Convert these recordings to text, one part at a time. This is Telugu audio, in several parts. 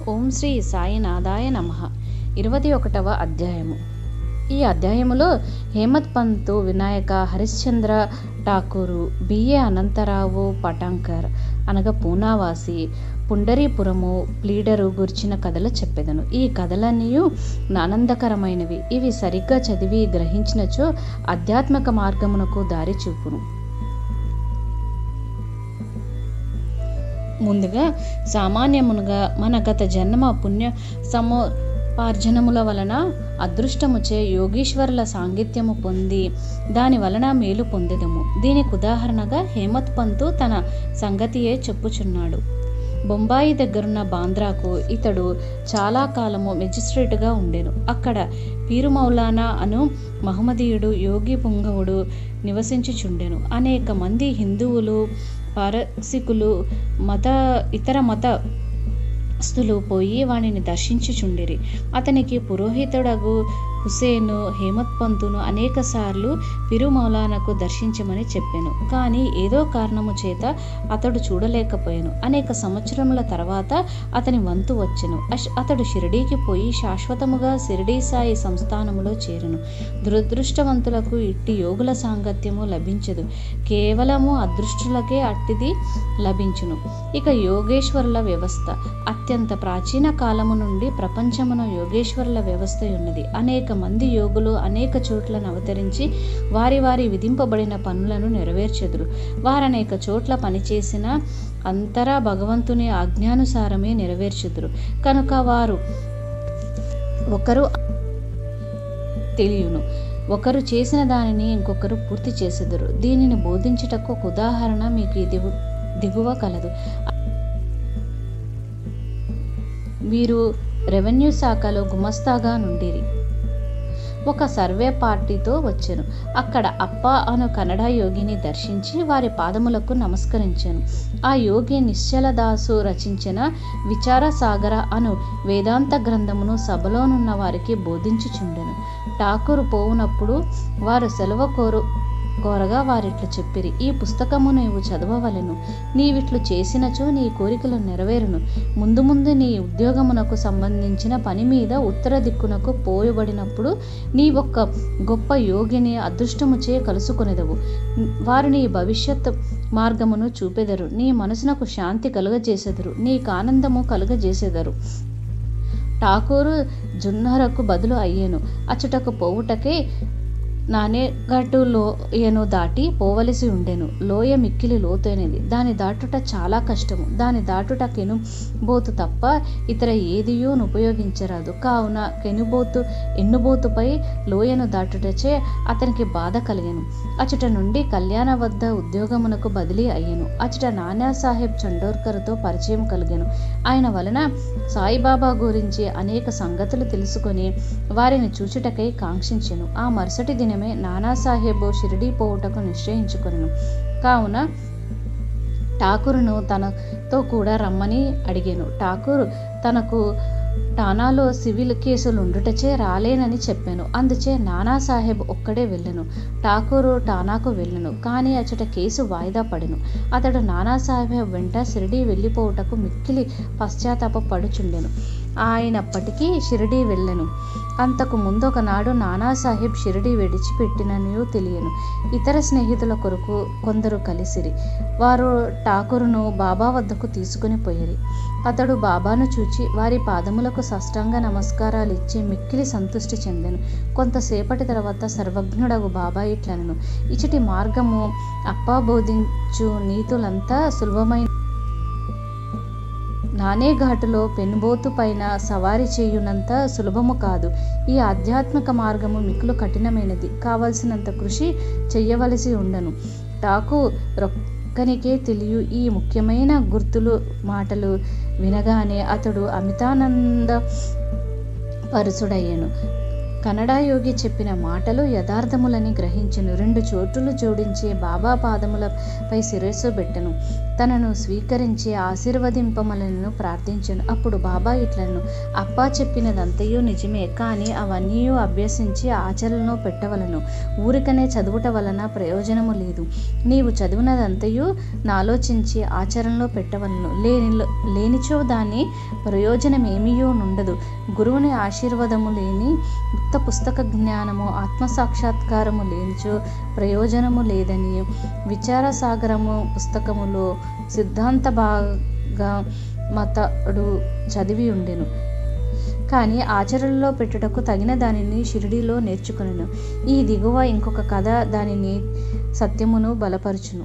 ఓం శ్రీ సాయినాథాయ నమ ఇరవై ఒకటవ అధ్యాయము ఈ అధ్యాయములో హేమత్ పంత్ వినాయక హరిశ్చంద్ర ఠాకూరు బిఏ అనంతరావు పటాంకర్ అనగా పూనావాసి పుండరీపురము ప్లీడరు గుర్చిన కథలు చెప్పెదను ఈ కథలన్నీ ఆనందకరమైనవి ఇవి సరిగ్గా చదివి గ్రహించినచో ఆధ్యాత్మిక మార్గమునకు దారి చూపును ముందుగా సామాన్యమునుగా మన గత జన్మ పుణ్య సమోపార్జనముల వలన అదృష్టముచే యోగీశ్వరుల సాంగిత్యము పొంది దాని వలన మేలు పొందెదము దీనికి ఉదాహరణగా హేమత్ పంతు తన సంగతియే చెప్పుచున్నాడు బొంబాయి దగ్గరున్న బాంద్రాకు ఇతడు చాలా కాలము మెజిస్ట్రేట్గా ఉండెను అక్కడ పీరు మౌలానా అను మహమ్మదీయుడు యోగి పుంగవుడు నివసించుచుండెను అనేక మంది హిందువులు పారసికులు మత ఇతర మత స్తులు పోయి వానిని దర్శించుచుండిరి అతనికి పురోహితుడగు హుసేను హేమత్ పంతును అనేక సార్లు పిరుమౌలానకు దర్శించమని చెప్పాను కానీ ఏదో కారణము చేత అతడు చూడలేకపోయాను అనేక సంవత్సరముల తర్వాత అతని వంతు వచ్చెను అతడు షిరిడీకి పోయి శాశ్వతముగా షిరిడీ సాయి సంస్థానములో చేరును దురదృష్టవంతులకు ఇట్టి యోగుల సాంగత్యము లభించదు కేవలము అదృష్టులకే అట్టిది లభించును ఇక యోగేశ్వరుల వ్యవస్థ అత్యంత ప్రాచీన కాలము నుండి ప్రపంచమున యోగేశ్వరుల వ్యవస్థ ఉన్నది అనేక మంది యోగులు అనేక చోట్లను అవతరించి వారి వారి విధింపబడిన పనులను నెరవేర్చెదురు వారనేక చోట్ల పనిచేసిన అంతరా భగవంతుని ఆజ్ఞానుసారమే నెరవేర్చుదురు కనుక వారు ఒకరు తెలియను ఒకరు చేసిన దానిని ఇంకొకరు పూర్తి చేసెదరు దీనిని బోధించుటకు ఒక ఉదాహరణ మీకు దిగు దిగువ కలదు వీరు రెవెన్యూ శాఖలో గుమస్తాగా నుండిరి ఒక సర్వే పార్టీతో వచ్చాను అక్కడ అప్ప అను కన్నడ యోగిని దర్శించి వారి పాదములకు నమస్కరించాను ఆ యోగి నిశ్చలదాసు రచించిన విచార సాగర అను వేదాంత గ్రంథమును సభలోనున్న వారికి బోధించుచుండెను ఠాకూరు పోవునప్పుడు వారు సెలవు కోరు కోరగా వారిట్లు చెప్పిరి ఈ పుస్తకము నీవు చదవవలెను నీవిట్లు చేసినచో నీ కోరికలు నెరవేరును ముందు ముందు నీ ఉద్యోగమునకు సంబంధించిన పని మీద ఉత్తర దిక్కునకు పోయబడినప్పుడు నీ ఒక్క గొప్ప యోగిని అదృష్టముచే కలుసుకొనెదవు వారు నీ భవిష్యత్ మార్గమును చూపెదరు నీ మనసునకు శాంతి కలుగజేసెదరు నీకు ఆనందము కలుగజేసెదరు ఠాకూరు జున్నరకు బదులు అయ్యాను అచ్చుటకు పోవుటకే నానేగట్టు లోయను దాటి పోవలసి ఉండెను లోయ మిక్కిలి లోతైనది దాని దాటుట చాలా కష్టము దాని దాటుట కెనుబోతు తప్ప ఇతర ఏదియూ ఉపయోగించరాదు కావున కెనుబోతు ఎన్నుబోతుపై లోయను దాటుటచే అతనికి బాధ కలిగెను అచట నుండి కళ్యాణ వద్ద ఉద్యోగమునకు బదిలీ అయ్యను అచట నానాసాహెబ్ చండోర్కర్తో పరిచయం కలిగాను ఆయన వలన సాయిబాబా గురించి అనేక సంగతులు తెలుసుకొని వారిని చూచుటకై కాంక్షించెను ఆ మరుసటి దినమే నానాసాహెబ్ షిరిడీ పోవుటకు నిశ్చయించుకొనెను కావున ఠాకూరును తనతో కూడా రమ్మని అడిగాను ఠాకూర్ తనకు టానాలో సివిల్ కేసులు ఉండుటచే రాలేనని చెప్పాను అందుచే నానాసాహెబ్ ఒక్కడే వెళ్ళను ఠాకూరు టానాకు వెళ్ళను కానీ అచట కేసు వాయిదా పడెను అతడు నానాసాహెబ్ వెంట షిరిడీ వెళ్ళిపోవుటకు మిక్కిలి పశ్చాత్తాప పడుచుండెను ఆయనప్పటికీ షిరిడీ వెళ్ళను అంతకు ముందు ఒకనాడు నానాసాహెబ్ షిరిడీ విడిచిపెట్టిననియూ తెలియను ఇతర స్నేహితుల కొరకు కొందరు కలిసిరి వారు ఠాకూరును బాబా వద్దకు తీసుకుని పోయిరి అతడు బాబాను చూచి వారి పాదములకు సష్టాంగ నమస్కారాలు ఇచ్చి మిక్కిలి సంతృష్టి చెందాను కొంతసేపటి తర్వాత సర్వజ్ఞుడగు బాబా ఇట్లనను ఇచటి మార్గము అప్పా బోధించు నీతులంతా సులభమైన నానేఘాటులో పెనుబోతు పైన సవారి చేయునంత సులభము కాదు ఈ ఆధ్యాత్మిక మార్గము మిక్కులు కఠినమైనది కావలసినంత కృషి చెయ్యవలసి ఉండను టాకు రొక్కనికే తెలియ ఈ ముఖ్యమైన గుర్తులు మాటలు వినగానే అతడు అమితానంద పరుసుడయ్యను కన్నడ యోగి చెప్పిన మాటలు యథార్థములని గ్రహించెను రెండు చోటులు జోడించి బాబా పాదములపై శిరస్సు పెట్టెను తనను స్వీకరించి ఆశీర్వదింపమలను ప్రార్థించను అప్పుడు బాబా ఇట్లను అప్పా చెప్పినదంతయు నిజమే కానీ అవన్నీ అభ్యసించి ఆచరణలో పెట్టవలను ఊరికనే చదువుట వలన ప్రయోజనము లేదు నీవు చదివినదంతయు నాలోచించి ఆచరణలో పెట్టవలను లేని లేనిచో దాని ప్రయోజనమేమీయో నుండదు గురువుని ఆశీర్వాదము లేని ఉత్త పుస్తక జ్ఞానము ఆత్మసాక్షాత్కారము లేనిచో ప్రయోజనము లేదని విచారసాగరము పుస్తకములో సిద్ధాంత భాగ మతడు చదివి ఉండెను కానీ ఆచరణలో పెట్టుటకు తగిన దానిని షిరిడీలో నేర్చుకొనెను ఈ దిగువ ఇంకొక కథ దానిని సత్యమును బలపరుచును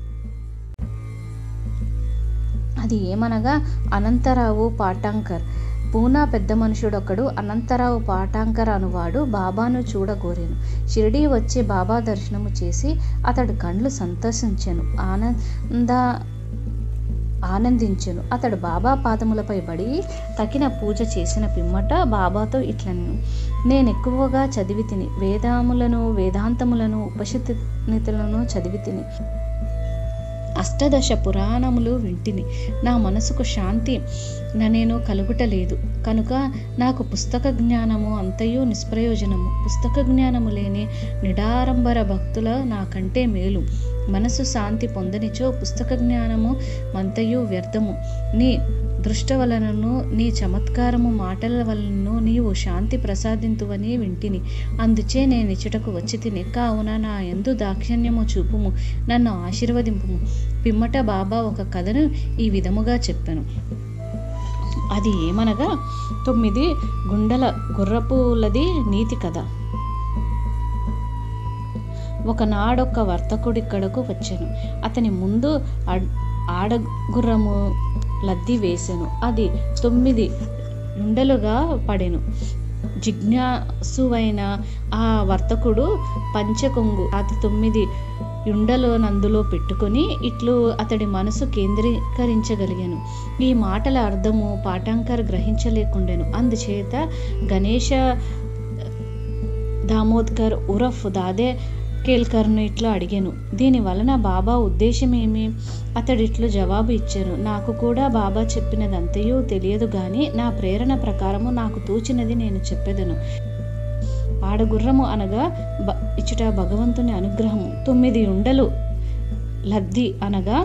అది ఏమనగా అనంతరావు పాటాంకర్ పూనా పెద్ద మనుషుడొకడు అనంతరావు పాటాంకర్ అనువాడు బాబాను చూడగోరెను షిరిడీ వచ్చి బాబా దర్శనము చేసి అతడు కండ్లు సంతోషించెను ఆనంద ఆనందించెను అతడు బాబా పాదములపై పడి తగిన పూజ చేసిన పిమ్మట బాబాతో ఇట్లను నేను ఎక్కువగా చదివి తిని వేదాములను వేదాంతములను ఉపనిషత్తులను చదివి తిని అష్టదశ పురాణములు వింటిని నా మనసుకు శాంతి నేను కలుగుటలేదు కనుక నాకు పుస్తక జ్ఞానము అంతయు నిష్ప్రయోజనము పుస్తక జ్ఞానము లేని నిడారంబర భక్తుల నాకంటే మేలు మనసు శాంతి పొందనిచో పుస్తక జ్ఞానము అంతయు వ్యర్థము నీ దృష్ట వలనను నీ చమత్కారము మాటల వలనను నీవు శాంతి ప్రసాదింతువని వింటిని అందుచే నేను ఇచ్చటకు వచ్చి తిని కావున నా ఎందు దాక్షిణ్యము చూపుము నన్ను ఆశీర్వదింపుము పిమ్మట బాబా ఒక కథను ఈ విధముగా చెప్పాను అది ఏమనగా తొమ్మిది గుండెల గుర్రపులది నీతి కథ ఒకనాడొక్క వర్తకుడిక్కడకు వచ్చాను అతని ముందు ఆడగుర్రము లద్ది వేసెను అది తొమ్మిది ఉండలుగా పడెను జిజ్ఞాసువైన ఆ వర్తకుడు పంచకొంగు అది తొమ్మిది యుండలు నందులో పెట్టుకొని ఇట్లు అతడి మనసు కేంద్రీకరించగలిగాను ఈ మాటల అర్థము పాఠాంకర్ గ్రహించలేకుండెను అందుచేత గణేష దామోద్కర్ ఉరఫ్ దాదే కేల్కర్ను ఇట్లా అడిగాను దీని వలన బాబా ఉద్దేశమేమి అతడిట్లు జవాబు ఇచ్చాను నాకు కూడా బాబా చెప్పినదంతయూ తెలియదు గాని నా ప్రేరణ ప్రకారము నాకు తోచినది నేను చెప్పెదను ఆడగుర్రము అనగా బ ఇచ్చుట భగవంతుని అనుగ్రహము తొమ్మిది ఉండలు లద్ది అనగా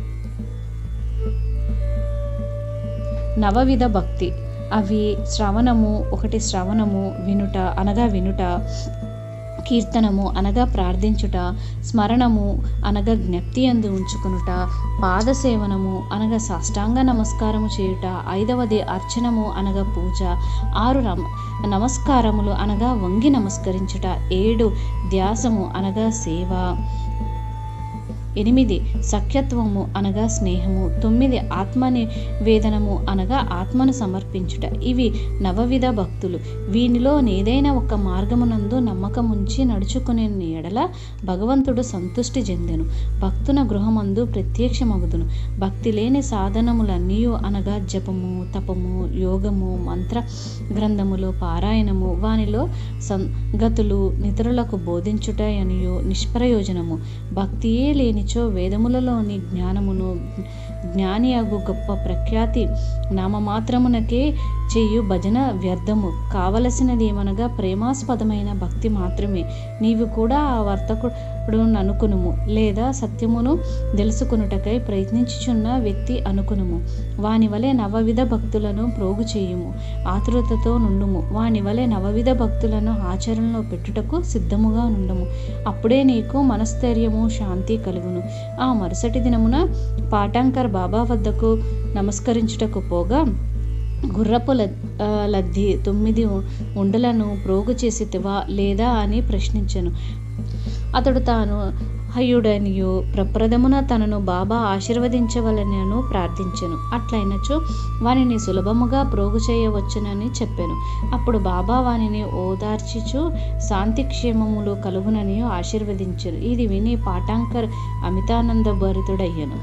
నవవిధ భక్తి అవి శ్రవణము ఒకటి శ్రవణము వినుట అనగా వినుట కీర్తనము అనగా ప్రార్థించుట స్మరణము అనగా జ్ఞప్తి అందు ఉంచుకునుట పాదసేవనము అనగా సాష్టాంగ నమస్కారము చేయుట ఐదవది అర్చనము అనగా పూజ ఆరు నమ నమస్కారములు అనగా వంగి నమస్కరించుట ఏడు ధ్యాసము అనగా సేవ ఎనిమిది సఖ్యత్వము అనగా స్నేహము తొమ్మిది ఆత్మ నివేదనము అనగా ఆత్మను సమర్పించుట ఇవి నవవిధ భక్తులు వీనిలో ఏదైనా ఒక మార్గమునందు నమ్మకముంచి నడుచుకునే ఎడల భగవంతుడు సంతుష్టి చెందెను భక్తున గృహమందు ప్రత్యక్షమగుదును భక్తి లేని సాధనములన్నీ అనగా జపము తపము యోగము మంత్ర గ్రంథములు పారాయణము వానిలో సంగతులు నితరులకు బోధించుట అనియో నిష్ప్రయోజనము భక్తియే లేని లేనిచో వేదములలోని జ్ఞానమును జ్ఞాని అగు గొప్ప ప్రఖ్యాతి నామమాత్రమునకే చేయు భజన వ్యర్థము కావలసినది ఏమనగా ప్రేమాస్పదమైన భక్తి మాత్రమే నీవు కూడా ఆ వర్తకుడు అనుకునుము లేదా సత్యమును తెలుసుకునుటకై ప్రయత్నించుచున్న వ్యక్తి అనుకునుము వాని వలె నవవిధ భక్తులను ప్రోగు చేయుము ఆతృతతో నుండుము వాని వలె నవవిధ భక్తులను ఆచరణలో పెట్టుటకు సిద్ధముగా నుండము అప్పుడే నీకు మనస్థైర్యము శాంతి కలుగును ఆ మరుసటి దినమున పాటాంకర్ బాబా వద్దకు నమస్కరించుటకు పోగా గుర్రపు లద్ది తొమ్మిది ఉండలను ప్రోగు చేసితివా లేదా అని ప్రశ్నించాను అతడు తాను హయుడనియు ప్రప్రథమున తనను బాబా ఆశీర్వదించవలనను ప్రార్థించెను అట్లయినచో వానిని సులభముగా ప్రోగు చేయవచ్చునని చెప్పాను అప్పుడు బాబా వానిని ఓదార్చిచు శాంతి క్షేమములు కలుగునని ఆశీర్వదించెను ఇది విని పాటాంకర్ అమితానంద భరితుడయ్యను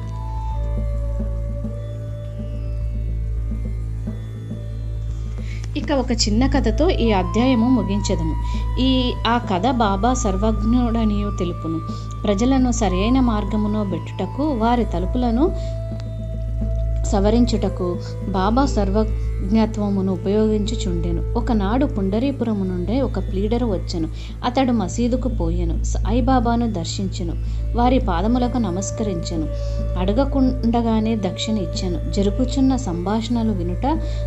ఇక ఒక చిన్న కథతో ఈ అధ్యాయము ముగించదము ఈ ఆ కథ బాబా సర్వజ్ఞుడనియు తెలుపును ప్రజలను సరైన మార్గమును బెట్టుటకు వారి తలుపులను సవరించుటకు బాబా సర్వజ్ఞత్వమును ఉపయోగించుచుండెను ఒకనాడు పుండరీపురము నుండి ఒక ప్లీడరు వచ్చెను అతడు మసీదుకు పోయెను సాయిబాబాను దర్శించెను వారి పాదములకు నమస్కరించెను అడగకుండగానే దక్షిణ ఇచ్చెను జరుగుచున్న సంభాషణలు వినుట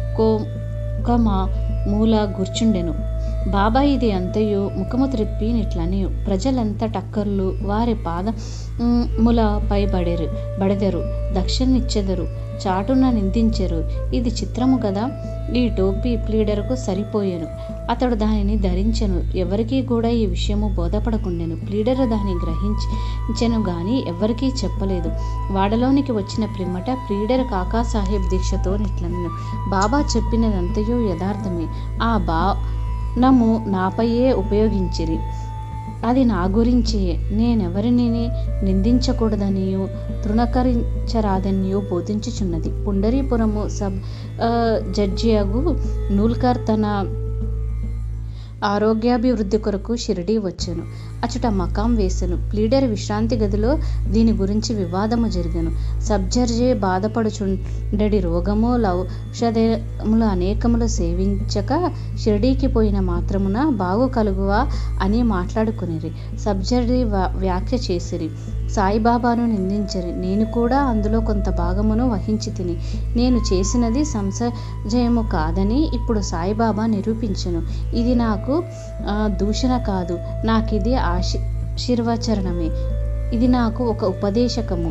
కోకమా మూల కూర్చుండెను బాబా ఇది అంతయు ముఖము త్రిప్పి నిట్లని ప్రజలంతా టక్కర్లు వారి పాదములపై బడెరు బడెదరు దక్షిణనిచ్చెదరు చాటున నిందించెరు ఇది చిత్రము కదా ఈ టోపీ ప్లీడర్కు సరిపోయెను అతడు దానిని ధరించెను ఎవరికీ కూడా ఈ విషయము బోధపడకుండెను ప్లీడర్ దాన్ని గ్రహించెను గాని ఎవరికీ చెప్పలేదు వాడలోనికి వచ్చిన పిమ్మట ప్లీడర్ కాకాసాహెబ్ దీక్షతో నిట్లనెను బాబా చెప్పినదంతయు యథార్థమే ఆ బాణము నాపైయే ఉపయోగించిరి అది నా గురించి నేనెవరిని నిందించకూడదనియో తృణకరించరాదనియో బోధించుచున్నది పుండరీపురము సబ్ జడ్జియగు నూల్కర్ తన ఆరోగ్యాభివృద్ధి కొరకు షిరిడీ వచ్చెను అచుట మకాం వేసెను ప్లీడర్ విశ్రాంతి గదిలో దీని గురించి వివాదము జరిగెను సబ్జర్జే బాధపడుచుండెడి రోగము ఔషధములు అనేకములు సేవించక షిరిడీకి పోయిన మాత్రమున బాగు కలుగువా అని మాట్లాడుకునిరి సబ్జర్జీ వ్యాఖ్య చేసిరి సాయిబాబాను నిందించరి నేను కూడా అందులో కొంత భాగమును వహించి తిని నేను చేసినది సంశయము కాదని ఇప్పుడు సాయిబాబా నిరూపించెను ఇది నాకు దూషణ కాదు నాకిది ఆశీర్వచరణమే ఇది నాకు ఒక ఉపదేశకము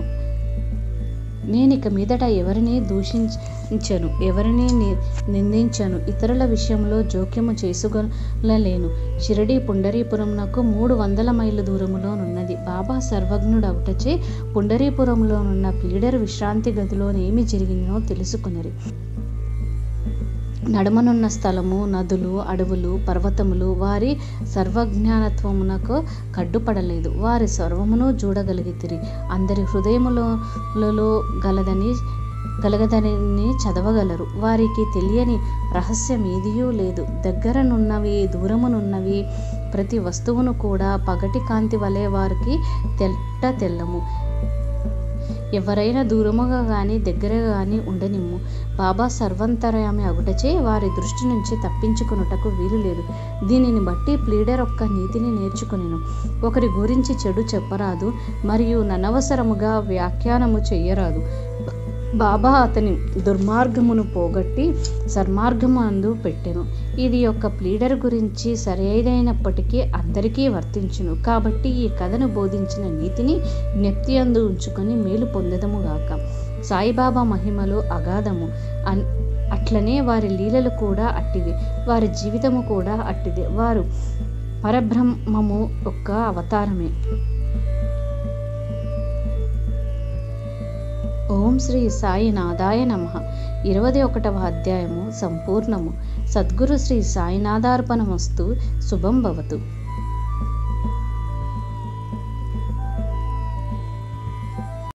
నేనిక మీదట ఎవరిని దూషించను ఎవరిని నిందించను ఇతరుల విషయంలో జోక్యము చేసుకొనలేను షిరిడి పుండరీపురమునకు మూడు వందల మైళ్ళ దూరములోనున్నది బాబా సర్వజ్ఞుడవుటచే పుండరీపురంలోనున్న ప్లీడర్ విశ్రాంతి గదిలోనేమి జరిగినో తెలుసుకునిరి నడుమనున్న స్థలము నదులు అడవులు పర్వతములు వారి సర్వజ్ఞానత్వమునకు కడ్డుపడలేదు వారి సర్వమును చూడగలిగితిరి అందరి హృదయములలో గలదని కలగదని చదవగలరు వారికి తెలియని రహస్యం ఏదియూ లేదు దగ్గరనున్నవి దూరమునున్నవి ప్రతి వస్తువును కూడా పగటి కాంతి వలె వారికి తెట్ట తెల్లము ఎవరైనా దూరముగా గాని దగ్గరగా గాని ఉండనిమ్ము బాబా సర్వంతర్యామి అగుటచే వారి దృష్టి నుంచి తప్పించుకొనుటకు వీలు లేదు దీనిని బట్టి ప్లీడర్ ఒక్క నీతిని నేర్చుకొనెను ఒకరి గురించి చెడు చెప్పరాదు మరియు ననవసరముగా వ్యాఖ్యానము చెయ్యరాదు బాబా అతని దుర్మార్గమును పోగొట్టి సన్మార్గము అందు పెట్టెను ఇది యొక్క ప్లీడర్ గురించి సరైనప్పటికీ అందరికీ వర్తించును కాబట్టి ఈ కథను బోధించిన నీతిని జ్ఞప్తి అందు ఉంచుకొని మేలు పొందదముగాక సాయిబాబా మహిమలు అగాధము అన్ అట్లనే వారి లీలలు కూడా అట్టివి వారి జీవితము కూడా అట్టిదే వారు పరబ్రహ్మము యొక్క అవతారమే ఓం శ్రీ సాయినాథాయ నమ ఇరవై ఒకటవ అధ్యాయము సంపూర్ణము సద్గురు శ్రీ సాయినాథార్పణమస్తు శుభం భవతు